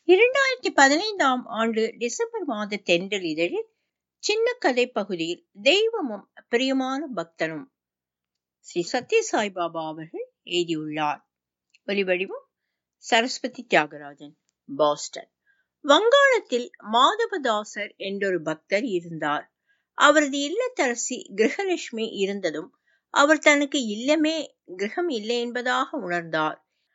இரண்டாயிரத்தி பதினைந்தாம் ஆண்டு டிசம்பர் மாத தென்றல் இதழில் சின்ன கதை பகுதியில் தெய்வமும் பிரியமான பக்தனும் ஸ்ரீ சத்யசாய் பாபா அவர்கள் எழுதியுள்ளார் ஒலிவடிவம் சரஸ்வதி தியாகராஜன் பாஸ்டன் வங்காளத்தில் மாதவதாசர் என்றொரு பக்தர் இருந்தார் அவரது இல்லத்தரசி கிரகலட்சுமி இருந்ததும் அவர் தனக்கு இல்லமே கிரகம் இல்லை என்பதாக உணர்ந்தார்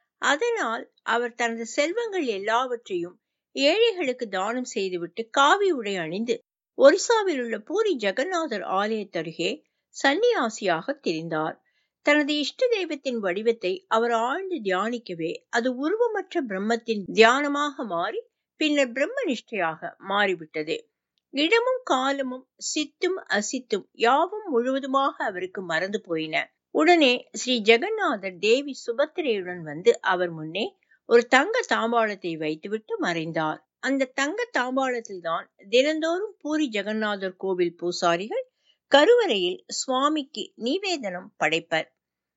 அதனால் அவர் தனது செல்வங்கள் எல்லாவற்றையும் ஏழைகளுக்கு தானம் செய்துவிட்டு காவி உடை அணிந்து ஒரிசாவில் உள்ள பூரி ஜெகநாதர் ஆலயத்தருகே சன்னியாசியாக திரிந்தார் தனது இஷ்ட தெய்வத்தின் வடிவத்தை அவர் ஆழ்ந்து தியானிக்கவே அது உருவமற்ற பிரம்மத்தின் தியானமாக மாறி பின்னர் பிரம்ம நிஷ்டையாக மாறிவிட்டது இடமும் காலமும் சித்தும் அசித்தும் யாவும் முழுவதுமாக அவருக்கு மறந்து போயின உடனே ஸ்ரீ ஜெகநாதர் தேவி சுபத்திரையுடன் வந்து அவர் முன்னே ஒரு தங்க தாம்பாளத்தை வைத்துவிட்டு மறைந்தார் அந்த தங்க தாம்பாளத்தில் தான் தினந்தோறும் பூரி ஜெகநாதர் கோவில் பூசாரிகள் கருவறையில் சுவாமிக்கு நிவேதனம் படைப்பர்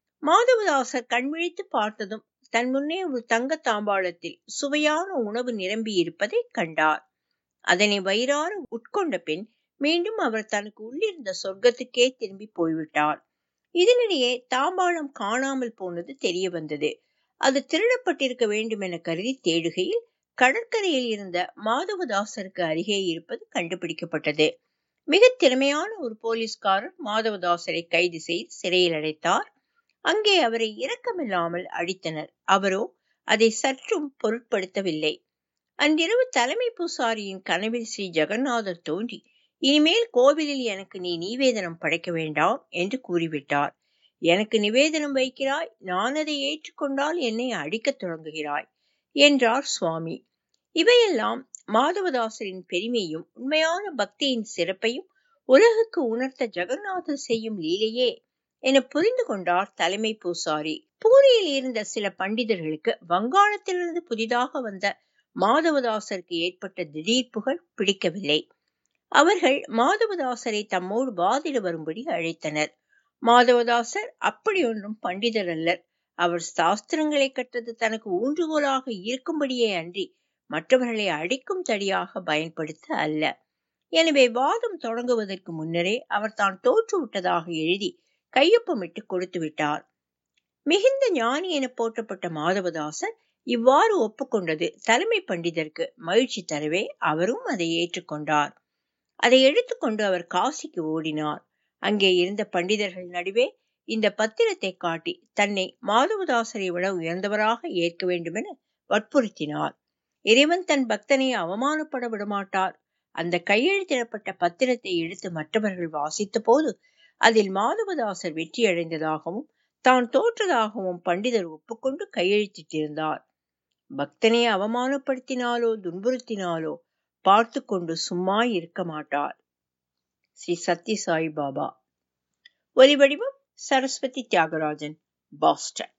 மாதவதாசர் கண்விழித்து பார்த்ததும் தன் முன்னே ஒரு தங்க தாம்பாளத்தில் சுவையான உணவு நிரம்பி இருப்பதை கண்டார் அதனை வயிறார உட்கொண்ட பின் மீண்டும் அவர் தனக்கு உள்ளிருந்த சொர்க்கத்துக்கே திரும்பி போய்விட்டார் இதனிடையே தாம்பாளம் காணாமல் போனது தெரிய வந்தது அது திருடப்பட்டிருக்க வேண்டும் என கருதி தேடுகையில் கடற்கரையில் இருந்த மாதவதாசருக்கு அருகே இருப்பது கண்டுபிடிக்கப்பட்டது மிக திறமையான ஒரு போலீஸ்காரர் மாதவதாசரை கைது செய்து சிறையில் அடைத்தார் அங்கே அவரை இரக்கமில்லாமல் அடித்தனர் அவரோ அதை சற்றும் பொருட்படுத்தவில்லை அன்றிரவு தலைமை பூசாரியின் கனவில் ஸ்ரீ ஜெகநாதர் தோன்றி இனிமேல் கோவிலில் எனக்கு நீ நிவேதனம் படைக்க வேண்டாம் என்று கூறிவிட்டார் எனக்கு நிவேதனம் வைக்கிறாய் நான் அதை ஏற்றுக்கொண்டால் என்னை அடிக்கத் தொடங்குகிறாய் என்றார் சுவாமி இவையெல்லாம் மாதவதாசரின் பெருமையும் உண்மையான பக்தியின் சிறப்பையும் உலகுக்கு உணர்த்த ஜெகநாதர் செய்யும் லீலையே என புரிந்து கொண்டார் தலைமை பூசாரி பூரியில் இருந்த சில பண்டிதர்களுக்கு வங்காளத்திலிருந்து புதிதாக வந்த மாதவதாசருக்கு ஏற்பட்ட திடீர் புகழ் பிடிக்கவில்லை அவர்கள் மாதவதாசரை தம்மோடு வாதிட வரும்படி அழைத்தனர் மாதவதாசர் அப்படி ஒன்றும் பண்டிதர் அல்லர் அவர் சாஸ்திரங்களை கற்றது தனக்கு ஊன்றுகோலாக இருக்கும்படியே அன்றி மற்றவர்களை அடிக்கும் தடியாக பயன்படுத்த அல்ல எனவே வாதம் தொடங்குவதற்கு முன்னரே அவர் தான் தோற்றுவிட்டதாக எழுதி கையொப்பமிட்டு கொடுத்து விட்டார் மிகுந்த ஞானி என போற்றப்பட்ட மாதவதாசர் இவ்வாறு ஒப்புக்கொண்டது தலைமை பண்டிதருக்கு மகிழ்ச்சி தரவே அவரும் அதை ஏற்றுக்கொண்டார் அதை எடுத்துக்கொண்டு அவர் காசிக்கு ஓடினார் அங்கே இருந்த பண்டிதர்கள் நடுவே இந்த பத்திரத்தை காட்டி தன்னை மாதவதாசரை விட உயர்ந்தவராக ஏற்க வேண்டுமென வற்புறுத்தினார் இறைவன் தன் பக்தனை அவமானப்பட விடமாட்டார் அந்த கையெழுத்திடப்பட்ட பத்திரத்தை எடுத்து மற்றவர்கள் வாசித்த போது அதில் மாதவதாசர் வெற்றியடைந்ததாகவும் தான் தோற்றதாகவும் பண்டிதர் ஒப்புக்கொண்டு கையெழுத்திட்டிருந்தார் பக்தனை அவமானப்படுத்தினாலோ துன்புறுத்தினாலோ பார்த்து கொண்டு சும்மா இருக்க மாட்டார் ஸ்ரீ சத்ய சாய் பாபா ஒலிவடிவம் சரஸ்வதி தியாகராஜன் பாஸ்டன்